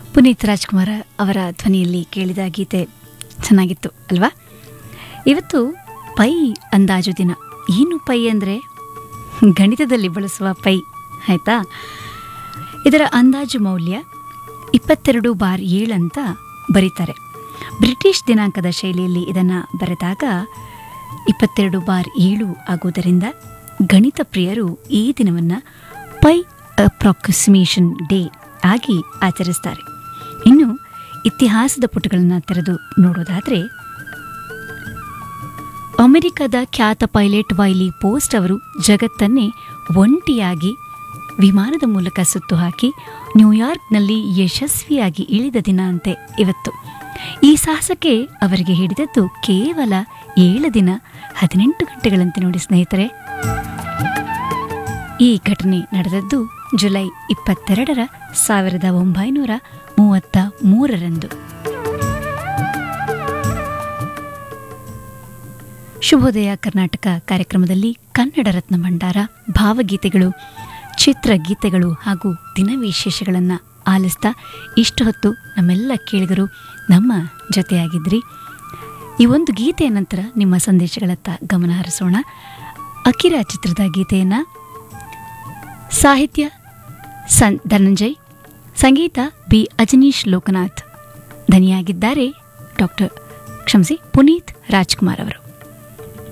ಪುನೀತ್ ರಾಜ್ಕುಮಾರ್ ಅವರ ಧ್ವನಿಯಲ್ಲಿ ಕೇಳಿದ ಗೀತೆ ಚೆನ್ನಾಗಿತ್ತು ಅಲ್ವಾ ಇವತ್ತು ಪೈ ಅಂದಾಜು ದಿನ ಏನು ಪೈ ಅಂದರೆ ಗಣಿತದಲ್ಲಿ ಬಳಸುವ ಪೈ ಆಯಿತಾ ಇದರ ಅಂದಾಜು ಮೌಲ್ಯ ಇಪ್ಪತ್ತೆರಡು ಬಾರ್ ಏಳು ಅಂತ ಬರೀತಾರೆ ಬ್ರಿಟಿಷ್ ದಿನಾಂಕದ ಶೈಲಿಯಲ್ಲಿ ಇದನ್ನು ಬರೆದಾಗ ಇಪ್ಪತ್ತೆರಡು ಬಾರ್ ಏಳು ಆಗುವುದರಿಂದ ಗಣಿತ ಪ್ರಿಯರು ಈ ದಿನವನ್ನು ಪೈ ಅಪ್ರಾಕ್ಸಿಮೇಷನ್ ಡೇ ಆಗಿ ಆಚರಿಸ್ತಾರೆ ಇನ್ನು ಇತಿಹಾಸದ ಪುಟಗಳನ್ನು ತೆರೆದು ನೋಡೋದಾದರೆ ಅಮೆರಿಕದ ಖ್ಯಾತ ಪೈಲಟ್ ವೈಲಿ ಪೋಸ್ಟ್ ಅವರು ಜಗತ್ತನ್ನೇ ಒಂಟಿಯಾಗಿ ವಿಮಾನದ ಮೂಲಕ ಸುತ್ತು ಹಾಕಿ ನ್ಯೂಯಾರ್ಕ್ನಲ್ಲಿ ಯಶಸ್ವಿಯಾಗಿ ಇಳಿದ ದಿನ ಅಂತೆ ಇವತ್ತು ಈ ಸಾಹಸಕ್ಕೆ ಅವರಿಗೆ ಹಿಡಿದದ್ದು ಕೇವಲ ಏಳು ದಿನ ಹದಿನೆಂಟು ಗಂಟೆಗಳಂತೆ ನೋಡಿ ಸ್ನೇಹಿತರೆ ಈ ಘಟನೆ ನಡೆದದ್ದು ಜುಲೈ ಇಪ್ಪತ್ತೆರಡರ ಸಾವಿರದ ಒಂಬೈನೂರ ಮೂವತ್ತ ಮೂರರಂದು ಶುಭೋದಯ ಕರ್ನಾಟಕ ಕಾರ್ಯಕ್ರಮದಲ್ಲಿ ಕನ್ನಡ ರತ್ನ ಭಂಡಾರ ಭಾವಗೀತೆಗಳು ಚಿತ್ರಗೀತೆಗಳು ಹಾಗೂ ದಿನವಿಶೇಷಗಳನ್ನು ಆಲಿಸ್ತಾ ಇಷ್ಟು ಹೊತ್ತು ನಮ್ಮೆಲ್ಲ ಕೇಳಿಗರು ನಮ್ಮ ಜೊತೆಯಾಗಿದ್ರಿ ಈ ಒಂದು ಗೀತೆಯ ನಂತರ ನಿಮ್ಮ ಸಂದೇಶಗಳತ್ತ ಗಮನ ಹರಿಸೋಣ ಅಕಿರ ಚಿತ್ರದ ಗೀತೆಯನ್ನು ಸಾಹಿತ್ಯ ಸನ್ ಧನಂಜಯ್ ಸಂಗೀತ ಬಿ ಅಜನೀಶ್ ಲೋಕನಾಥ್ ಧನಿಯಾಗಿದ್ದಾರೆ ಡಾಕ್ಟರ್ ಕ್ಷಮಿಸಿ ಪುನೀತ್ ರಾಜ್ಕುಮಾರ್ ಅವರು